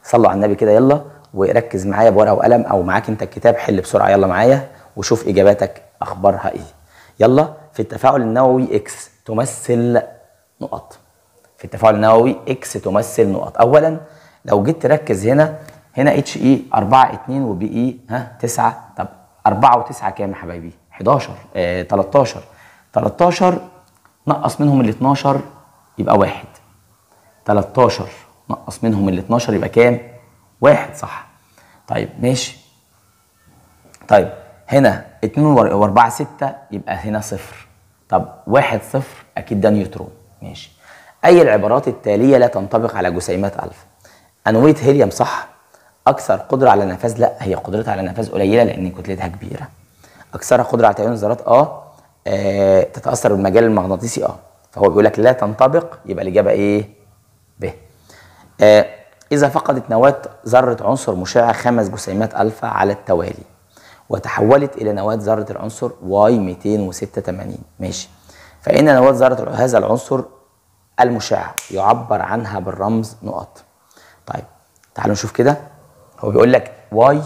صلوا على النبي كده يلا وركز معايا بورقه وقلم او معاك انت الكتاب حل بسرعه يلا معايا وشوف اجاباتك اخبارها ايه يلا في التفاعل النووي اكس تمثل نقط في التفاعل النووي اكس تمثل نقط اولا لو جيت تركز هنا هنا اتش اي 4 2 وبي اي ها 9 طب 4 و9 كام يا حبايبي 11 آه 13 13 نقص منهم ال 12 يبقى واحد 13 نقص منهم ال 12 يبقى كام؟ واحد صح طيب ماشي طيب هنا 2 و4 6 يبقى هنا صفر طب واحد صفر اكيد ده نيوترون ماشي اي العبارات التاليه لا تنطبق على جسيمات الفا انويه هيليوم صح اكثر قدره على النفاذ لا هي قدرتها على النفاذ قليله لان كتلتها كبيره اكثرها قدره على تأيون الذرات آه. اه تتاثر بالمجال المغناطيسي اه فهو بيقول لك لا تنطبق يبقى الاجابه ايه ب آه اذا فقدت نواه ذره عنصر مشع خمس جسيمات الفا على التوالي وتحولت الى نواه ذره العنصر واي 286 ماشي فان نواه ذره هذا العنصر المشع يعبر عنها بالرمز نقط طيب تعالوا نشوف كده هو بيقول لك واي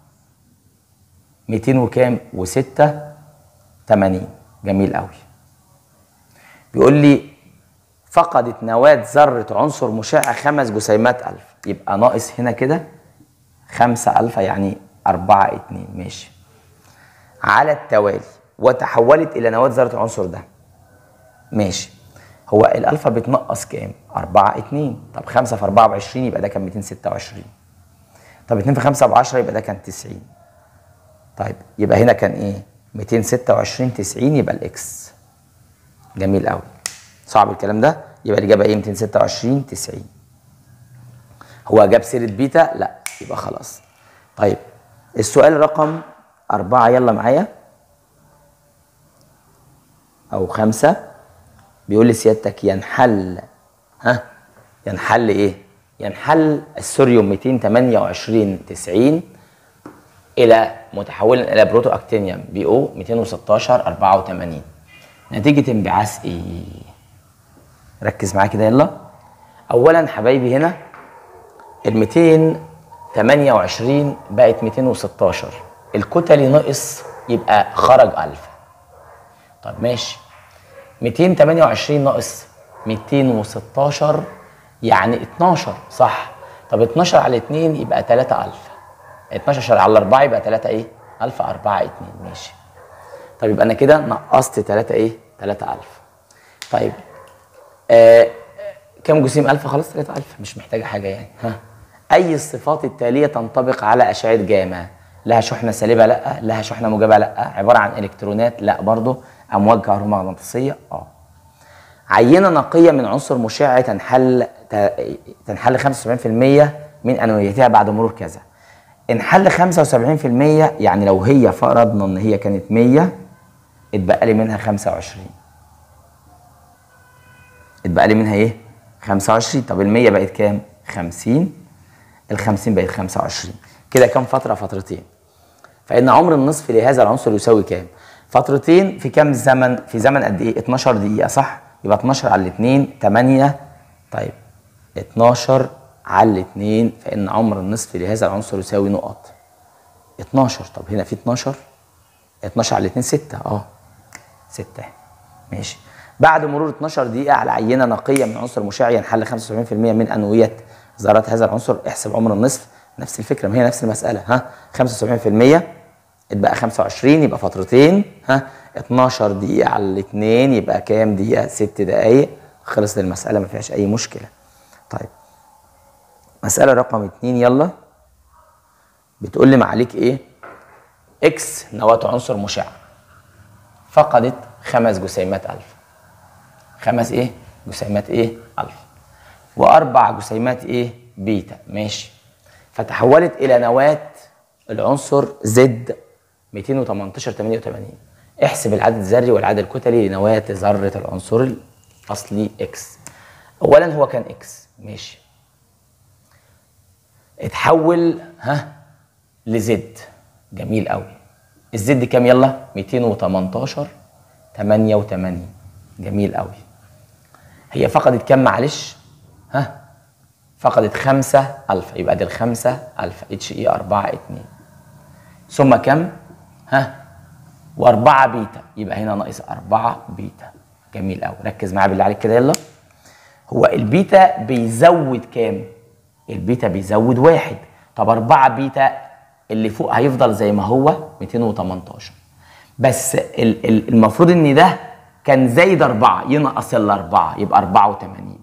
200 وكام و6 80 جميل قوي بيقول لي فقدت نواة ذرة عنصر مشع خمس جسيمات ألف يبقى ناقص هنا كده خمسة ألفا يعني أربعة اتنين ماشي على التوالي وتحولت إلى نواة ذرة العنصر ده ماشي هو الألفا بتنقص كام؟ أربعة اتنين طب خمسة في أربعة وعشرين يبقى ده كان ميتين ستة وعشرين طب اتنين في خمسة بعشرة يبقى ده كان تسعين طيب يبقى هنا كان إيه؟ ميتين ستة وعشرين تسعين يبقى الإكس جميل قوي صعب الكلام ده يبقى الإجابة إيه 226 90 هو جاب سيرة بيتا لا يبقى خلاص طيب السؤال رقم أربعة يلا معايا أو خمسة بيقول لي سيادتك ينحل ها ينحل إيه؟ ينحل السوريوم 228 90 إلى متحولا إلى بروتو أكتينيوم بي أو 216 84 نتيجة انبعاث إيه؟ ركز معايا كده يلا اولا حبايبي هنا ال 228 بقت 216 الكتلي نقص يبقى خرج الفا طب ماشي 228 ناقص 216 يعني 12 صح طب 12 على 2 يبقى 3 الفا 12 على 4 يبقى 3 ايه الفا 4 2 ماشي طب يبقى انا كده نقصت 3 ايه 3 الفا طيب آه كم جسيم الفا خلاص 3000 مش محتاجه حاجه يعني ها اي الصفات التاليه تنطبق على اشعه جاما لها شحنه سالبه لا لها شحنه موجبه لا عباره عن الكترونات لا برضه امواج كهرومغناطيسيه اه عينه نقيه من عنصر مشع تنحل تنحل 75% من انويتها بعد مرور كذا انحل 75% يعني لو هي فرضنا ان هي كانت 100 اتبقى لي منها 25 اتبقى لي منها ايه 25 طب ال 100 بقت كام 50 ال 50 بقت 25 كده كام فتره فترتين فان عمر النصف لهذا العنصر يساوي كام فترتين في كام زمن في زمن قد ايه 12 دقيقه صح يبقى 12 على 2 8 طيب 12 على 2 فان عمر النصف لهذا العنصر يساوي نقط 12 طب هنا في 12 12 على 2 6 اه 6 ماشي بعد مرور 12 دقيقة على عينة نقية من عنصر مشع ينحل 75% من أنوية ذرات هذا العنصر احسب عمر النصف نفس الفكرة ما هي نفس المسألة ها 75% اتبقى 25 يبقى فترتين ها 12 دقيقة على الاثنين يبقى كام دقيقة 6 دقايق خلصت المسألة ما فيهاش أي مشكلة طيب مسألة رقم اتنين يلا بتقول لي معاليك ايه اكس نواة عنصر مشع فقدت خمس جسيمات ألف خمس ايه جسيمات ايه الفا واربع جسيمات ايه بيتا ماشي فتحولت الى نواه العنصر زد 218 88 احسب العدد الذري والعدد الكتلي لنواه ذره العنصر الاصلي اكس اولا هو كان اكس ماشي اتحول ها لزد جميل قوي الزد كام يلا 218 88 جميل قوي هي فقدت كام معلش ها فقدت 5 الفا يبقى دي الخمسة الفا اتش اي 4 2 ثم كم؟ ها؟ و4 بيتا يبقى هنا ناقص 4 بيتا جميل قوي ركز معايا بالله عليك كده يلا هو البيتا بيزود كام؟ البيتا بيزود واحد طب 4 بيتا اللي فوق هيفضل زي ما هو 218 بس ال- ال- المفروض ان ده كان زايد 4 ينقص الأربعة يبقى 84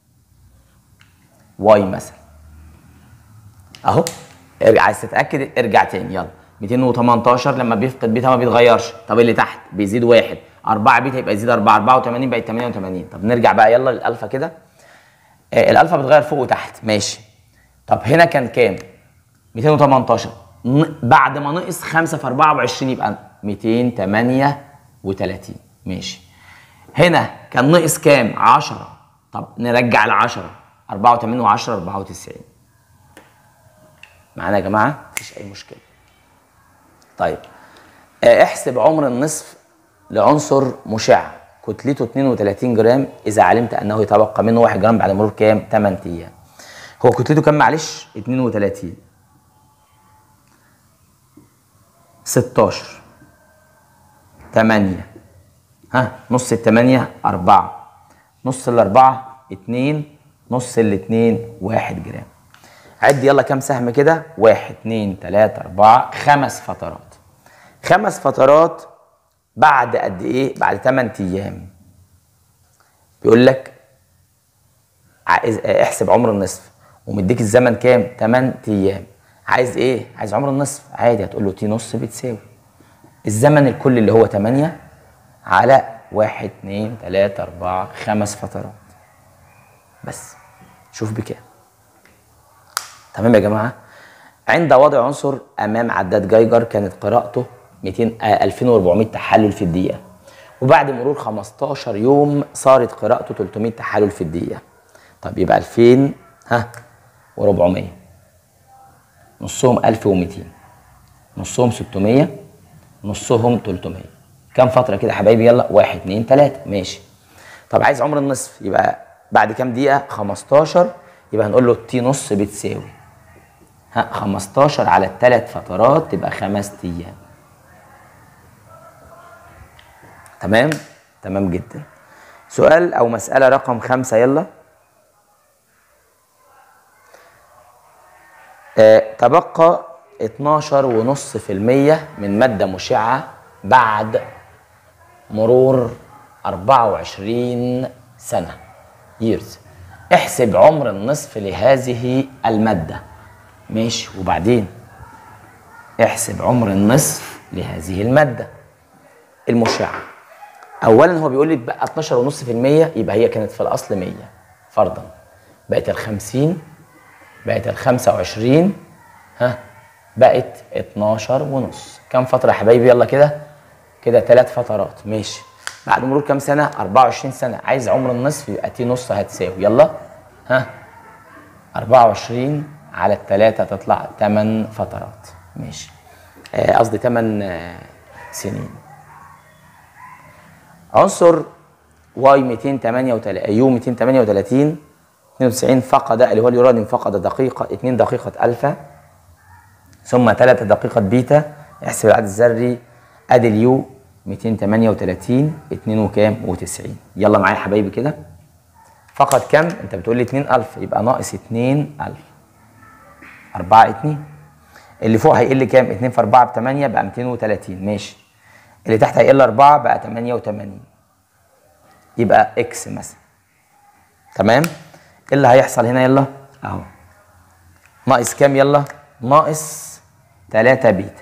واي مثلا اهو ارجع عايز تتاكد ارجع تاني يلا 218 لما بيفقد بيتا ما بيتغيرش طب اللي تحت بيزيد واحد 4 بيتا يبقى يزيد 4 84 بقت 88 طب نرجع بقى يلا للالفا كده آه الالفا بتغير فوق وتحت ماشي طب هنا كان كام 218 ن- بعد ما نقص 5 في 24 يبقى 238 ماشي هنا كان نقص كام 10 طب نرجع ل 10 84 و10 94 معانا يا جماعه مفيش اي مشكله طيب آه، احسب عمر النصف لعنصر مشع كتلته 32 جرام اذا علمت انه يتبقى منه 1 جرام بعد مرور كام 8 ايام هو كتلته كام معلش 32 16 8 ها نص الثمانية أربعة نص الأربعة اتنين نص الاتنين واحد جرام عد يلا كام سهم كده واحد اتنين تلاتة أربعة خمس فترات خمس فترات بعد قد إيه بعد 8 أيام بيقول لك عايز احسب عمر النصف ومديك الزمن كام 8 ايام عايز ايه عايز عمر النصف عادي هتقول له تي نص بتساوي الزمن الكلي اللي هو 8 على 1 2 3 4 خمس فترات بس شوف بكام تمام يا جماعه عند وضع عنصر امام عداد جايجر كانت قراءته 200 آه 2400 تحلل في الدقيقه وبعد مرور 15 يوم صارت قراءته 300 تحلل في الدقيقه طب يبقى 2000 ها و400 نصهم 1200 نصهم 600 نصهم 300 كام فترة كده يا حبايبي يلا 1 2 3 ماشي طب عايز عمر النصف يبقى بعد كام دقيقة 15 يبقى هنقول له تي نص بتساوي ها 15 على الثلاث فترات تبقى خمس ايام تمام تمام جدا سؤال او مسألة رقم خمسة يلا آه، تبقى 12.5% من مادة مشعة بعد مرور 24 سنة years احسب عمر النصف لهذه المادة ماشي وبعدين احسب عمر النصف لهذه المادة المشعة اولا هو بيقول لي بقى 12.5% يبقى هي كانت في الاصل 100 فرضا بقت ال 50 بقت ال 25 ها بقت 12 ونص كم فترة يا حبايبي يلا كده كده ثلاث فترات ماشي بعد مرور كام سنة 24 سنة عايز عمر النصف يبقى تي نص هتساوي يلا ها 24 على الثلاثة تطلع 8 فترات ماشي آه، قصدي 8 سنين عنصر واي 238 يو 238 92 فقد اللي هو اليورانيوم فقد دقيقة 2 دقيقة ألفا ثم 3 دقيقة بيتا احسب العدد الذري ادي اليو 238 2 وكام و90 يلا معايا يا حبايبي كده فقد كم انت بتقول لي 2000 يبقى ناقص 2000 4 2 اللي فوق هيقل كام 2 في 4 ب 8 بقى 230 ماشي اللي تحت هيقل 4 بقى 88 يبقى اكس مثلا تمام ايه اللي هيحصل هنا يلا اهو ناقص كام يلا ناقص 3 بيتا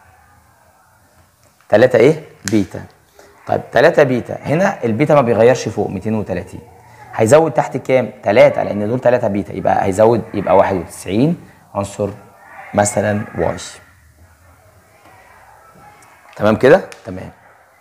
3 ايه بيتا طيب 3 بيتا هنا البيتا ما بيغيرش فوق 230 هيزود تحت كام 3 لان دول 3 بيتا يبقى هيزود يبقى 91 عنصر مثلا واي تمام كده تمام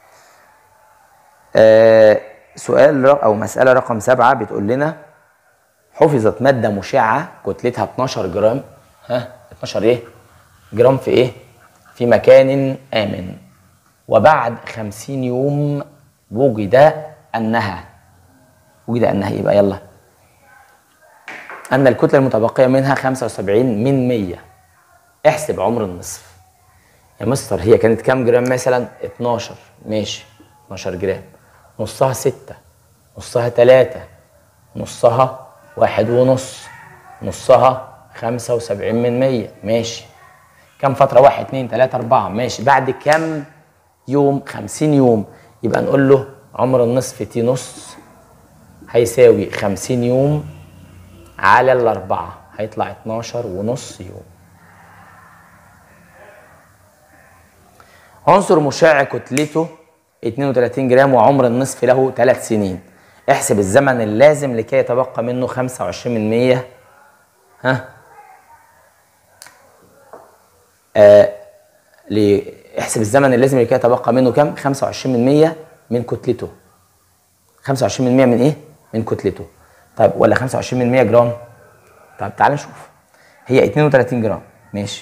آه سؤال رق- او مساله رقم سبعة بتقول لنا حفظت ماده مشعه كتلتها 12 جرام ها 12 ايه جرام في ايه في مكان امن وبعد 50 يوم وجد انها وجد انها يبقى يلا أن الكتلة المتبقية منها 75 من 100 احسب عمر النصف يا مستر هي كانت كام جرام مثلا 12 ماشي 12 جرام نصها 6 نصها 3 نصها واحد ونص نصها 75 من 100 ماشي كم فترة واحد اتنين تلاتة أربعة ماشي بعد كم يوم 50 يوم يبقى نقول له عمر النصف تي نص هيساوي 50 يوم على الأربعة هيطلع 12 ونص يوم عنصر مشع كتلته 32 جرام وعمر النصف له 3 سنين احسب الزمن اللازم لكي يتبقى منه 25 من 100 ها آه ل- احسب الزمن اللازم لكي يتبقى منه كام 25 من 100 من كتلته 25 من 100 من ايه من كتلته طيب ولا 25 من 100 جرام طيب تعال نشوف هي 32 جرام ماشي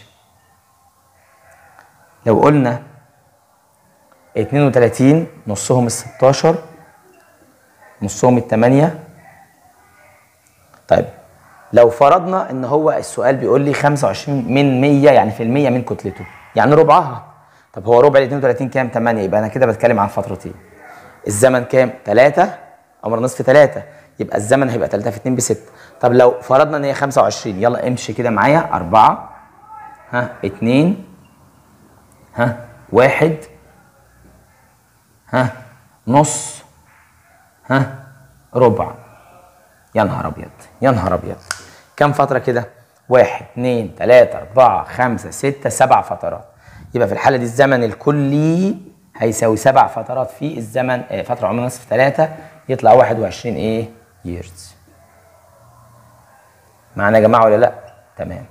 لو قلنا 32 نصهم ال 16 نصهم الثمانية طيب لو فرضنا ان هو السؤال بيقول لي 25 من 100 يعني في المية من كتلته يعني ربعها طب هو ربع ال 32 كام 8 يبقى انا كده بتكلم عن فترتين الزمن كام 3 امر نصف 3 يبقى الزمن هيبقى 3 في 2 ب 6 طب لو فرضنا ان هي 25 يلا امشي كده معايا 4 ها 2 ها 1 ها نص ها ربع يا نهار ابيض يا نهار ابيض كم فتره كده واحد اتنين تلاته اربعه خمسه سته سبع فترات يبقى في الحاله دي الزمن الكلي هيساوي سبع فترات في الزمن آه فتره عمر نصف ثلاثه يطلع 21 ايه ييرز معانا يا جماعه ولا لا تمام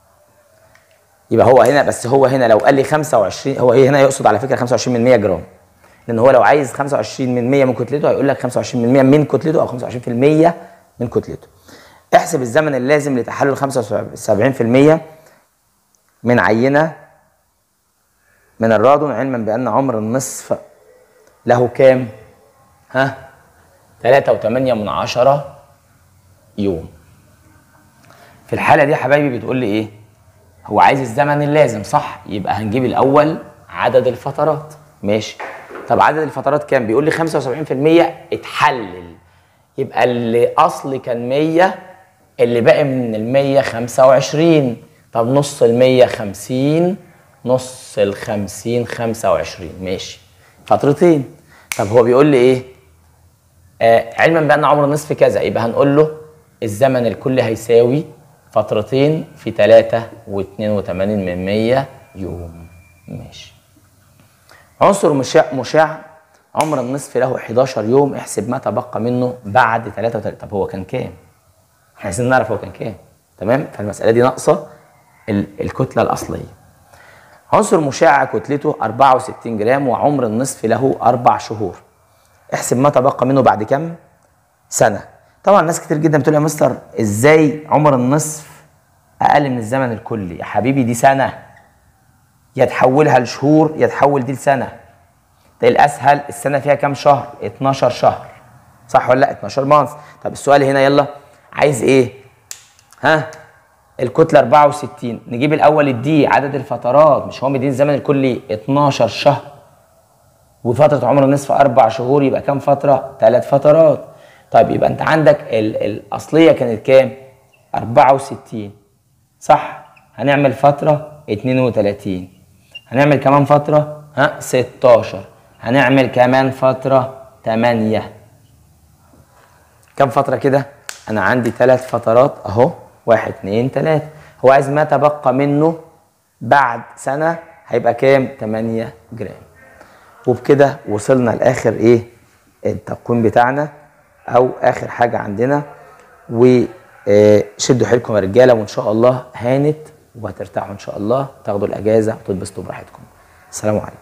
يبقى هو هنا بس هو هنا لو قال لي 25 هو هنا يقصد على فكره 25 من 100 جرام لان هو لو عايز 25 من 100 من كتلته هيقول لك 25 من 100 من كتلته او 25% من كتلته احسب الزمن اللازم لتحلل 75% من عينه من الرادون علما بان عمر النصف له كام ها 3.8 من عشرة يوم في الحاله دي يا حبايبي بتقول لي ايه هو عايز الزمن اللازم صح يبقى هنجيب الاول عدد الفترات ماشي طب عدد الفترات كام بيقول لي 75% اتحلل يبقى اللي اصل كان 100 اللي باقي من ال 100 25 طب نص ال 100 50 نص ال 50 25 ماشي فترتين طب هو بيقول لي ايه آه علما بان عمر النصف كذا يبقى هنقول له الزمن الكلي هيساوي فترتين في 3 و82 من 100 يوم ماشي عنصر مشع مشع عمر النصف له 11 يوم احسب ما تبقى منه بعد 33 طب هو كان كام؟ احنا عايزين نعرف هو كان كام تمام؟ فالمسألة دي ناقصة ال- الكتلة الأصلية عنصر مشع كتلته 64 جرام وعمر النصف له أربع شهور احسب ما تبقى منه بعد كام؟ سنة طبعا ناس كتير جدا بتقول يا مستر ازاي عمر النصف أقل من الزمن الكلي يا حبيبي دي سنة يا تحولها لشهور يا تحول دي لسنه ده الاسهل السنه فيها كام شهر 12 شهر صح ولا لا 12 مانث طب السؤال هنا يلا عايز ايه ها الكتله 64 نجيب الاول الدي عدد الفترات مش هو مدين الزمن الكلي 12 شهر وفتره عمر النصف اربع شهور يبقى كام فتره ثلاث فترات طيب يبقى انت عندك ال الاصليه كانت كام 64 صح هنعمل فتره 32 هنعمل كمان فترة ها 16 هنعمل كمان فترة 8 كم فترة كده؟ أنا عندي ثلاث فترات أهو واحد اتنين تلاتة هو عايز ما تبقى منه بعد سنة هيبقى كام؟ 8 جرام وبكده وصلنا لآخر إيه؟ التقويم بتاعنا أو آخر حاجة عندنا وشدوا حيلكم يا رجالة وإن شاء الله هانت وهترتاحوا ان شاء الله تاخدوا الاجازه وتتبسطوا براحتكم السلام عليكم